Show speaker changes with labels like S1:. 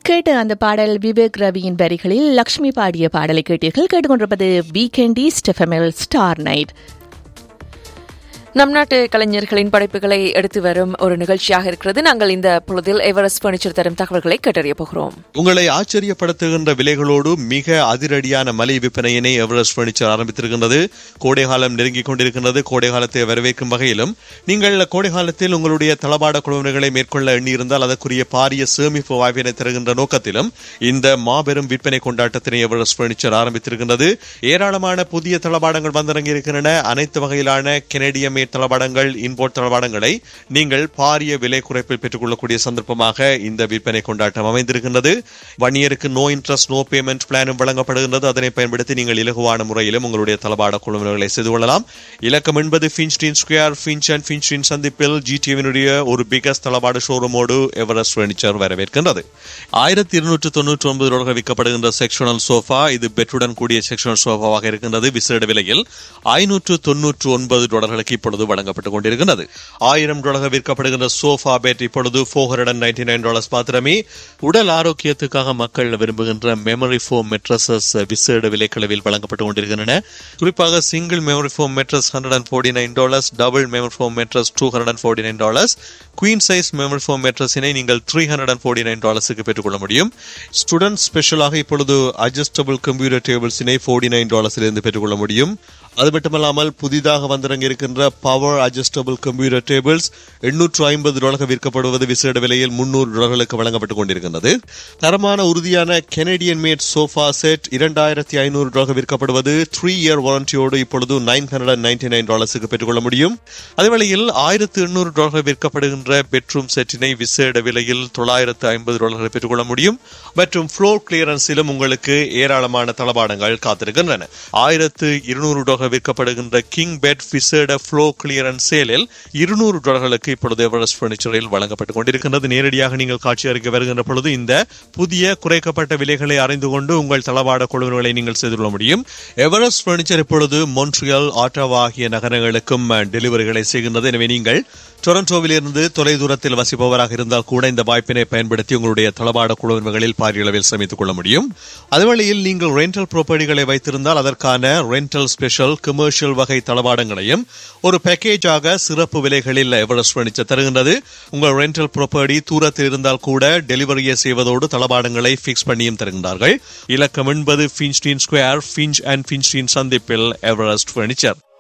S1: கேட்ட அந்த பாடல் விவேக் ரவியின் வரிகளில் லக்ஷ்மி பாடிய பாடலை கேட்டீர்கள் கேட்டுக்கொண்டிருப்பது வீக்கெண்டி ஸ்டெஃபமெல் ஸ்டார் நைட்
S2: நம் நாட்டு கலைஞர்களின் படைப்புகளை எடுத்து வரும் ஒரு நிகழ்ச்சியாக இருக்கிறது நாங்கள் இந்த பொழுதில் எவரெஸ்ட் பர்னிச்சர் தரும் தகவல்களை கேட்டறிய போகிறோம்
S3: உங்களை ஆச்சரியப்படுத்துகின்ற விலைகளோடு மிக அதிரடியான மலை விற்பனையினை எவரெஸ்ட் பர்னிச்சர் ஆரம்பித்திருக்கின்றது கோடைகாலம் நெருங்கிக் கொண்டிருக்கின்றது கோடை காலத்தை வரவேற்கும் வகையிலும் நீங்கள் கோடை காலத்தில் உங்களுடைய தளபாட குழுவினர்களை மேற்கொள்ள எண்ணியிருந்தால் அதற்குரிய பாரிய சேமிப்பு வாய்ப்பினை தருகின்ற நோக்கத்திலும் இந்த மாபெரும் விற்பனை கொண்டாட்டத்தினை எவரெஸ்ட் பர்னிச்சர் ஆரம்பித்திருக்கின்றது ஏராளமான புதிய தளபாடங்கள் வந்திறங்கி இருக்கின்றன அனைத்து வகையிலான கெனடிய மேட் தளபாடங்கள் இன்போர்ட் தளபாடங்களை நீங்கள் பாரிய விலை குறைப்பில் பெற்றுக்கொள்ளக்கூடிய சந்தர்ப்பமாக இந்த விற்பனை கொண்டாட்டம் அமைந்திருக்கின்றது ஒன் இயருக்கு நோ இன்ட்ரெஸ்ட் நோ பேமெண்ட் பிளானும் வழங்கப்படுகின்றது அதனை பயன்படுத்தி நீங்கள் இலகுவான முறையிலும் உங்களுடைய தளபாட குழுவினர்களை செய்து கொள்ளலாம் இலக்கம் என்பது Finstein square Finch and Finstein சந்திப்பில் ஜிடிவினுடைய ஒரு பிகஸ்ட் தளபாட ஷோரூமோடு எவரெஸ்ட் பர்னிச்சர் வரவேற்கின்றது ஆயிரத்தி இருநூற்று தொன்னூற்றி ஒன்பது டாலர்கள் விற்கப்படுகின்ற செக்ஷனல் சோஃபா இது பெற்றுடன் கூடிய செக்ஷனல் சோஃபாவாக இருக்கின்றது விசேட விலையில் ஐநூற்று தொன்னூற்று ஒன்பது டாலர்களுக்கு இப்பொழுது வழங்கப்பட்டுக் கொண்டிருக்கிறது ஆயிரம் டாலர்கள் விற்கப்படுகின்ற சோஃபா பெட் இப்பொழுது four hundred ninety nine dollars மாத்திரமே உடல் ஆரோக்கியத்துக்காக மக்கள் விரும்புகின்ற மெமரி ஃபோம் மெட்ரஸஸ் விசேட விலைக்களவில் வழங்கப்பட்டுக் கொண்டிருக்கின்றன குறிப்பாக single memory foam mattress hundred and forty nine dollars double memory foam mattress two hundred and forty nine dollars queen size memory foam மெட்ரஸினை நீங்கள் three hundred and forty nine டாலர்ஸுக்கு பெற்றுக்கொள்ள முடியும் student ஸ்பெஷலாக இப்பொழுது அட்ஜஸ்டபிள் கம்ப்யூட்டர் டேபிள்ஸினை forty nine டாலர்ஸிலிருந்து பெற்றுக்கொள்ள முடியும் அது மட்டுமல்லாமல் புதிதாக வந்திறங்கி இருக்கின்ற பவர் அட்ஜஸ்டபிள் கம்ப்யூட்டர் டேபிள்ஸ் எண்ணூற்று ஐம்பது டாலர்கள் விற்கப்படுவது விசேட விலையில் முன்னூறு டாலர்களுக்கு வழங்கப்பட்டுக் கொண்டிருக்கின்றது தரமான உறுதியான கெனடியன் மேட் சோஃபா செட் இரண்டாயிரத்தி ஐநூறு டாலர்கள் விற்கப்படுவது த்ரீ இயர் வாரண்டியோடு இப்பொழுது நைன் ஹண்ட்ரட் நைன்டி நைன் டாலர்ஸுக்கு பெற்றுக்கொள்ள முடியும் அதே வேளையில் ஆயிரத்து எண்ணூறு டாலர்கள் விற்கப்படுகின்ற பெட்ரூம் செட்டினை விசேட விலையில் தொள்ளாயிரத்து ஐம்பது டாலர்களை பெற்றுக்கொள்ள முடியும் மற்றும் ஃப்ளோர் கிளியரன்ஸிலும் உங்களுக்கு ஏராளமான தளபாடங்கள் காத்திருக்கின்றன ஆயிரத்து இருநூறு டாலர் விற்கப்படுகின்ற கிங் பெட் விசேட ஃப்ளோ கிளியரன்ஸ் சேலில் இருநூறு டாலர்களுக்கு இப்பொழுது எவரெஸ்ட் பர்னிச்சரில் வழங்கப்பட்டுக் கொண்டிருக்கின்றது நேரடியாக நீங்கள் காட்சி அறிக்கை வருகின்ற பொழுது இந்த புதிய குறைக்கப்பட்ட விலைகளை அறிந்து கொண்டு உங்கள் தளவாட குழுவினர்களை நீங்கள் செய்து கொள்ள முடியும் எவரெஸ்ட் பர்னிச்சர் இப்பொழுது மொன்ட்ரியல் ஆட்டோவா ஆகிய நகரங்களுக்கும் டெலிவரிகளை செய்கின்றது எனவே நீங்கள் டொரண்டோவிலிருந்து தொலைதூரத்தில் வசிப்பவராக இருந்தால் கூட இந்த வாய்ப்பினை பயன்படுத்தி உங்களுடைய தளபாட குழுவினர்களில் பாரிய அளவில் சமைத்துக் கொள்ள முடியும் அதுவழியில் நீங்கள் ரெண்டல் ப்ராப்பர்ட்டிகளை வைத்திருந்தால் அதற்கான ரெண்டல் ஸ்பெஷல் கமர்ஷியல் வகை தளபாடங்களையும் ஒரு பேக்கேஜாக சிறப்பு விலைகளில் எவரெஸ்ட் பர்னிச்சர் தருகின்றது உங்கள் ரெண்டல் ப்ராப்பர்ட்டி தூரத்தில் இருந்தால் கூட டெலிவரியை செய்வதோடு தளபாடங்களை பிக்ஸ் பண்ணியும் தருகின்றார்கள் இலக்கம் என்பது Finstein square Finch and Finstein சந்திப்பில் எவரெஸ்ட் பர்னிச்சர்